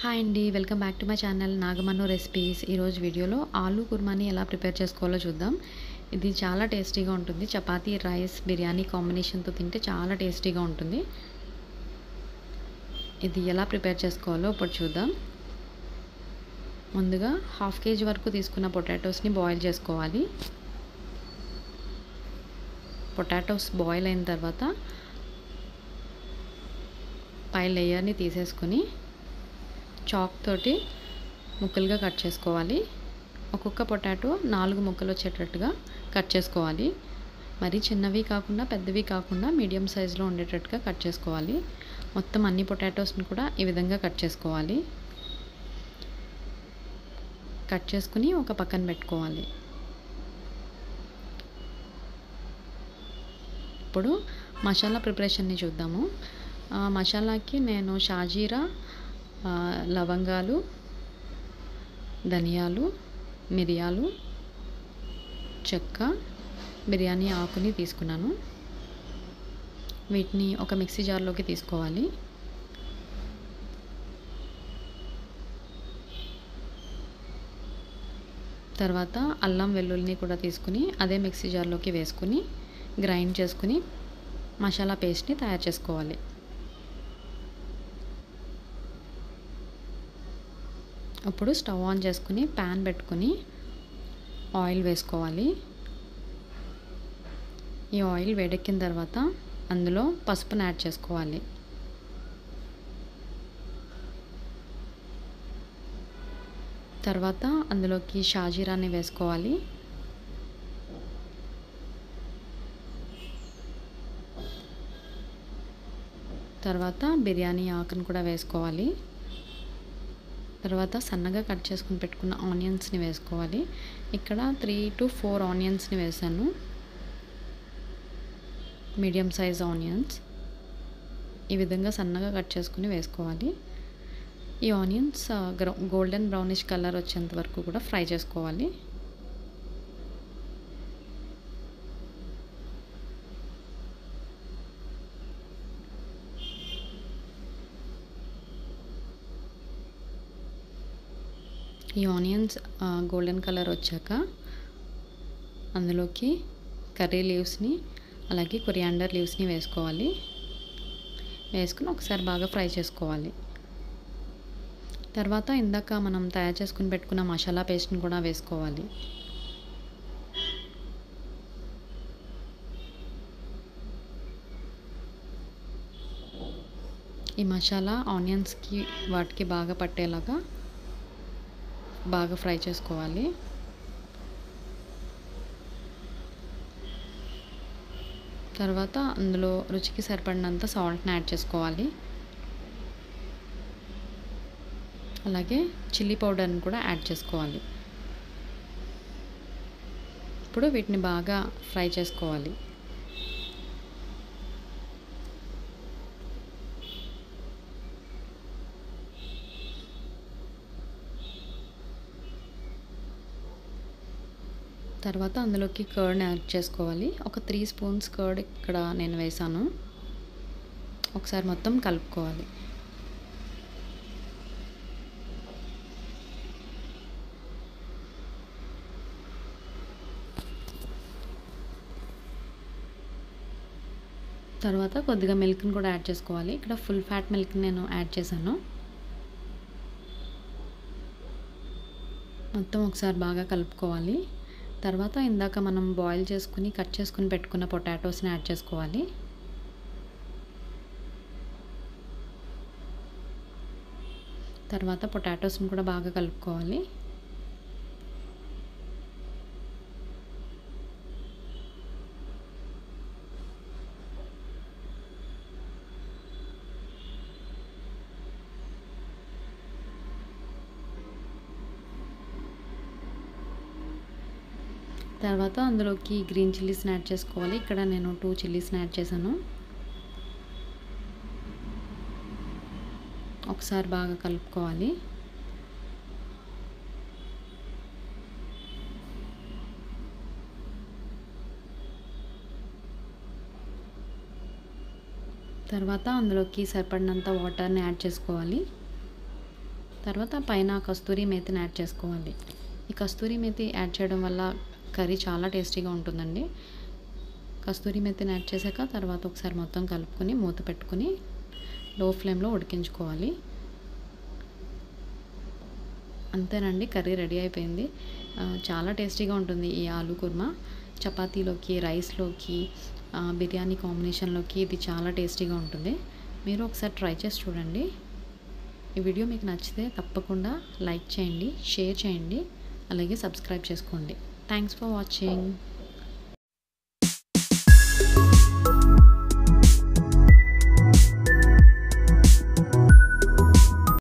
hi అండి welcome back to my channel Nagamannu recipes ఈరోజు వీడియోలో ఆలూ కుర్మాని ఎలా ప్రిపేర్ చేసుకోవాలో చూద్దాం ఇది చాలా టేస్టీగా ఉంటుంది చపాతీ రైస్ బిర్యానీ కాంబినేషన్తో తింటే చాలా టేస్టీగా ఉంటుంది ఇది ఎలా ప్రిపేర్ చేసుకోవాలో ఇప్పుడు చూద్దాం ముందుగా హాఫ్ కేజీ వరకు తీసుకున్న పొటాటోస్ని బాయిల్ చేసుకోవాలి పొటాటోస్ బాయిల్ అయిన తర్వాత పై లేయర్ని తీసేసుకొని చాక్ తోటి ముక్కలుగా కట్ చేసుకోవాలి ఒక్కొక్క పొటాటో నాలుగు ముక్కలు వచ్చేటట్టుగా కట్ చేసుకోవాలి మరి చిన్నవి కాకుండా పెద్దవి కాకుండా మీడియం సైజులో ఉండేటట్టుగా కట్ చేసుకోవాలి మొత్తం అన్ని పొటాటోస్ని కూడా ఈ విధంగా కట్ చేసుకోవాలి కట్ చేసుకుని ఒక పక్కన పెట్టుకోవాలి ఇప్పుడు మసాలా ప్రిపరేషన్ని చూద్దాము మసాలాకి నేను షాజీరా లవంగాలు ధనియాలు మిరియాలు చెక్క బిర్యానీ ఆకుని తీసుకున్నాను వీటిని ఒక మిక్సీ జార్లోకి తీసుకోవాలి తర్వాత అల్లం వెల్లుల్లిని కూడా తీసుకుని అదే మిక్సీ జార్లోకి వేసుకుని గ్రైండ్ చేసుకుని మసాలా పేస్ట్ని తయారు చేసుకోవాలి అప్పుడు స్టవ్ ఆన్ చేసుకుని ప్యాన్ పెట్టుకుని ఆయిల్ వేసుకోవాలి ఈ ఆయిల్ వేడెక్కిన తర్వాత అందులో పసుపుని యాడ్ చేసుకోవాలి తర్వాత అందులోకి షాజీరాని వేసుకోవాలి తర్వాత బిర్యానీ ఆకును కూడా వేసుకోవాలి తర్వాత సన్నగా కట్ చేసుకుని పెట్టుకున్న ఆనియన్స్ని వేసుకోవాలి ఇక్కడ త్రీ టు ఫోర్ ఆనియన్స్ని వేసాను మీడియం సైజ్ ఆనియన్స్ ఈ విధంగా సన్నగా కట్ చేసుకుని వేసుకోవాలి ఈ ఆనియన్స్ గోల్డెన్ బ్రౌనిష్ కలర్ వచ్చేంత వరకు కూడా ఫ్రై చేసుకోవాలి ఈ ఆనియన్స్ గోల్డెన్ కలర్ వచ్చాక అందులోకి కర్రీ లీవ్స్ని అలాగే కొరియాండర్ లీవ్స్ని వేసుకోవాలి వేసుకుని ఒకసారి బాగా ఫ్రై చేసుకోవాలి తర్వాత ఇందాక మనం తయారు చేసుకుని పెట్టుకున్న మసాలా పేస్ట్ని కూడా వేసుకోవాలి ఈ మసాలా ఆనియన్స్కి వాటికి బాగా పట్టేలాగా బాగా ఫ్రై చేసుకోవాలి తర్వాత అందులో రుచికి సరిపడినంత సాల్ట్ని యాడ్ చేసుకోవాలి అలాగే చిల్లీ పౌడర్ని కూడా యాడ్ చేసుకోవాలి ఇప్పుడు వీటిని బాగా ఫ్రై చేసుకోవాలి తర్వాత అందులోకి కర్డ్ని యాడ్ చేసుకోవాలి ఒక త్రీ స్పూన్స్ కర్డ్ ఇక్కడ నేను వేసాను ఒకసారి మొత్తం కలుపుకోవాలి తర్వాత కొద్దిగా మిల్క్ని కూడా యాడ్ చేసుకోవాలి ఇక్కడ ఫుల్ ఫ్యాట్ మిల్క్ నేను యాడ్ చేశాను మొత్తం ఒకసారి బాగా కలుపుకోవాలి తర్వాత ఇందాక మనం బాయిల్ చేసుకుని కట్ చేసుకుని పెట్టుకున్న పొటాటోస్ని యాడ్ చేసుకోవాలి తర్వాత పొటాటోస్ని కూడా బాగా కలుపుకోవాలి తర్వాత అందులోకి గ్రీన్ చిల్లీస్ని యాడ్ చేసుకోవాలి ఇక్కడ నేను టూ చిల్లీస్ని యాడ్ చేశాను ఒకసారి బాగా కలుపుకోవాలి తర్వాత అందులోకి సరిపడినంత వాటర్ని యాడ్ చేసుకోవాలి తర్వాత పైన కస్తూరి మేతిని యాడ్ చేసుకోవాలి ఈ కస్తూరి మేతి యాడ్ చేయడం వల్ల కర్రీ చాలా టేస్టీగా ఉంటుందండి కస్తూరి మెత్తిని యాడ్ చేశాక తర్వాత ఒకసారి మొత్తం కలుపుకొని మూత పెట్టుకొని లో ఫ్లేమ్లో ఉడికించుకోవాలి అంతేనండి కర్రీ రెడీ అయిపోయింది ఆ, చాలా టేస్టీగా ఉంటుంది ఈ ఆలు కుర్మా చపాతీలోకి రైస్లోకి ఆ, బిర్యానీ కాంబినేషన్లోకి ఇది చాలా టేస్టీగా ఉంటుంది మీరు ఒకసారి ట్రై చేసి చూడండి ఈ వీడియో మీకు నచ్చితే తప్పకుండా లైక్ చేయండి షేర్ చేయండి అలాగే సబ్స్క్రైబ్ చేసుకోండి థ్యాంక్స్ ఫర్ వాచింగ్